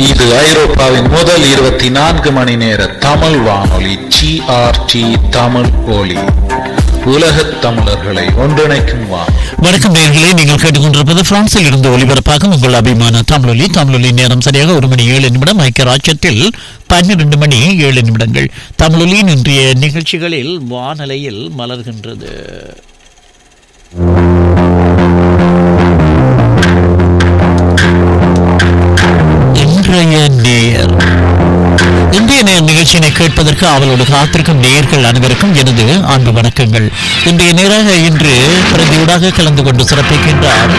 இது ஐரோப்பாவின் முதல் இருபத்தி நான்கு மணி நேர தமிழ் வானொலி ஜிஆர்டி தமிழ் ஒலி உலகத் தமிழர்களை ஒன்றிணைக்கும் வானொலி வணக்கம் நேர்களே நீங்கள் கேட்டுக்கொண்டிருப்பது பிரான்சில் இருந்து ஒலிபரப்பாகும் உங்கள் அபிமான தமிழொலி தமிழொலி நேரம் சரியாக ஒரு மணி ஏழு நிமிடம் ஐக்கிய ராஜ்யத்தில் பன்னிரண்டு மணி ஏழு நிமிடங்கள் தமிழொலியின் இன்றைய நிகழ்ச்சிகளில் வானலையில் மலர்கின்றது இன்றைய நேர் இந்திய நேர் நிகழ்ச்சியினை கேட்பதற்கு அவளோடு காத்திருக்கும் நேர்கள் அனைவருக்கும் எனது அன்பு வணக்கங்கள் இன்றைய நேராக இன்று பிரதியூடாக கலந்து கொண்டு சிறப்பிக்கின்றார்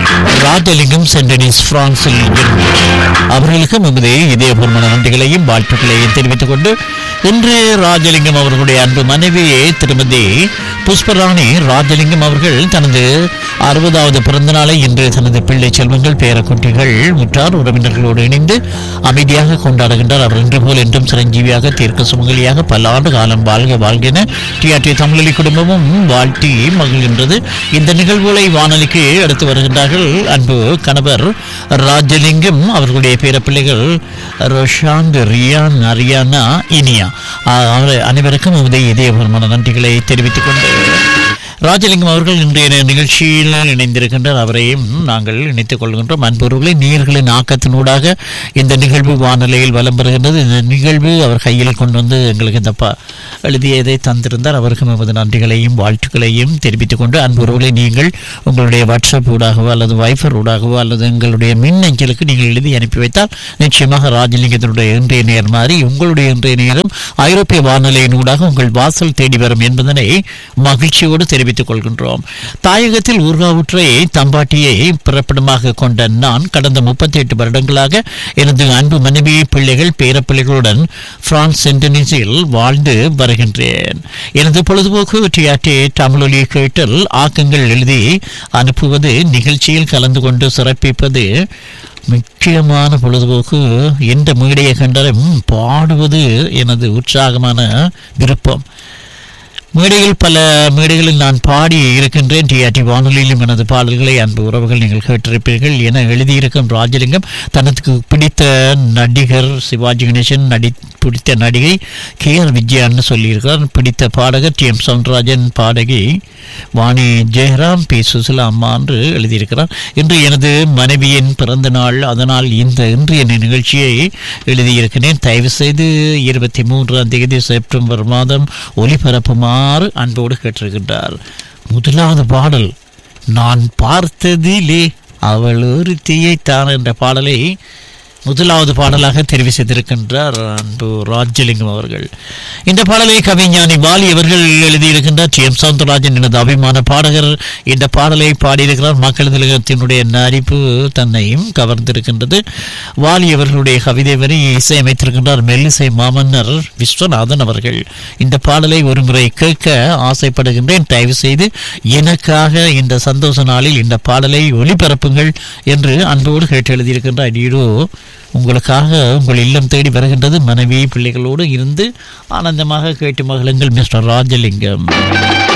ராஜலிங்கம் சென்டனிஸ் பிரான்சில் இருந்து அவர்களுக்கும் எமது இதயபூர்வமான நன்றிகளையும் வாழ்த்துக்களையும் தெரிவித்துக் கொண்டு இன்று ராஜலிங்கம் அவர்களுடைய அன்பு மனைவியே திருமதி புஷ்பராணி ராஜலிங்கம் அவர்கள் தனது அறுபதாவது பிறந்த நாளை இன்று தனது பிள்ளை செல்வங்கள் பேரக்குட்டிகள் முற்றார் உறவினர்களோடு இணைந்து அமைதியாக கொண்டாடுகின்றார் அவர் இன்று போல் என்றும் சிரஞ்சீவியாக தீர்க்க சுமங்கலியாக பல ஆண்டு காலம் வாழ்க வாழ்கென டிஆர்டி தமிழொலி குடும்பமும் வாழ்த்தி மகிழ்கின்றது இந்த நிகழ்வுகளை வானொலிக்கு எடுத்து வருகின்றார்கள் அன்பு கணவர் ராஜலிங்கம் அவர்களுடைய பேரப்பிள்ளைகள் ரோஷாந்த் ரியான் அரியானா இனியா ஆ- அவர் அனைவருக்கும் உதய இதயபூர்வமான நன்றிகளை தெரிவித்துக் கொண்டு ராஜலிங்கம் அவர்கள் இன்றைய நிகழ்ச்சியில் இணைந்திருக்கின்றார் அவரையும் நாங்கள் இணைத்துக் கொள்கின்றோம் அன்புறவுகளை நீர்களின் ஆக்கத்தினூடாக இந்த நிகழ்வு வானிலையில் வலம் பெறுகின்றது இந்த நிகழ்வு அவர் கையில் கொண்டு வந்து எங்களுக்கு இந்த ப எழுதியதை தந்திருந்தார் அவருக்கும் எமது நன்றிகளையும் வாழ்த்துக்களையும் தெரிவித்துக் கொண்டு அன்புறவுகளை நீங்கள் உங்களுடைய வாட்ஸ்அப் ஊடாகவோ அல்லது வைஃபர் ஊடாகவோ அல்லது எங்களுடைய மின் அஞ்சலுக்கு நீங்கள் எழுதி அனுப்பி வைத்தால் நிச்சயமாக ராஜலிங்கத்தினுடைய இன்றைய நேர் மாதிரி உங்களுடைய இன்றைய நேரம் ஐரோப்பிய வானொலியின் ஊடாக உங்கள் வாசல் தேடி வரும் என்பதனை மகிழ்ச்சியோடு தெரிவித்துக் கொள்கின்றோம் தாயகத்தில் ஊர்காவுற்றை தம்பாட்டியை பிறப்பிடமாக கொண்ட நான் கடந்த முப்பத்தி எட்டு வருடங்களாக எனது அன்பு மனைவி பிள்ளைகள் பேரப்பிள்ளைகளுடன் பிரான்ஸ் சென்டனிஸில் வாழ்ந்து வருகின்றேன் எனது பொழுதுபோக்கு டிஆர்டி தமிழொலி கேட்டல் ஆக்கங்கள் எழுதி அனுப்புவது நிகழ்ச்சியில் கலந்து கொண்டு சிறப்பிப்பது முக்கியமான பொழுதுபோக்கு எந்த மேடையை கண்டாலும் பாடுவது எனது உற்சாகமான விருப்பம் மேடையில் பல மேடைகளில் நான் பாடி இருக்கின்றேன் டிஆர்டி வானொலியிலும் எனது பாடல்களை அன்பு உறவுகள் நீங்கள் கேட்டிருப்பீர்கள் என எழுதியிருக்கும் ராஜலிங்கம் தனக்கு பிடித்த நடிகர் சிவாஜி கணேசன் நடி பிடித்த நடிகை கே ஆர் விஜயான்னு சொல்லியிருக்கிறார் பிடித்த பாடகர் டி எம் சவுந்தரராஜன் பாடகி வாணி ஜெயராம் பி சுசிலா அம்மா என்று எழுதியிருக்கிறார் இன்று எனது மனைவியின் பிறந்த நாள் அதனால் இந்த இன்றைய நிகழ்ச்சியை எழுதியிருக்கிறேன் தயவு செய்து இருபத்தி மூன்றாம் தேதி செப்டம்பர் மாதம் ஒலிபரப்புமாறு அன்போடு கேட்டிருக்கின்றார் முதலாவது பாடல் நான் பார்த்ததிலே அவள் ஒரு தீயைத்தான் என்ற பாடலை முதலாவது பாடலாக தெரிவு செய்திருக்கின்றார் அன்பு ராஜலிங்கம் அவர்கள் இந்த பாடலை கவிஞானி பாலி அவர்கள் எழுதியிருக்கின்றார் டி எம் சவுந்தரராஜன் எனது அபிமான பாடகர் இந்த பாடலை பாடியிருக்கிறார் மக்கள் திலகத்தினுடைய நடிப்பு தன்னையும் கவர்ந்திருக்கின்றது வாலி அவர்களுடைய கவிதை வரி இசையமைத்திருக்கின்றார் மெல்லிசை மாமன்னர் விஸ்வநாதன் அவர்கள் இந்த பாடலை ஒருமுறை கேட்க ஆசைப்படுகின்றேன் தயவு செய்து எனக்காக இந்த சந்தோஷ நாளில் இந்த பாடலை ஒளிபரப்புங்கள் என்று அன்போடு கேட்டு எழுதியிருக்கின்றார் இதோ உங்களுக்காக உங்கள் இல்லம் தேடி வருகின்றது மனைவி பிள்ளைகளோடு இருந்து ஆனந்தமாக கேட்டு மகளுங்கள் மிஸ்டர் ராஜலிங்கம்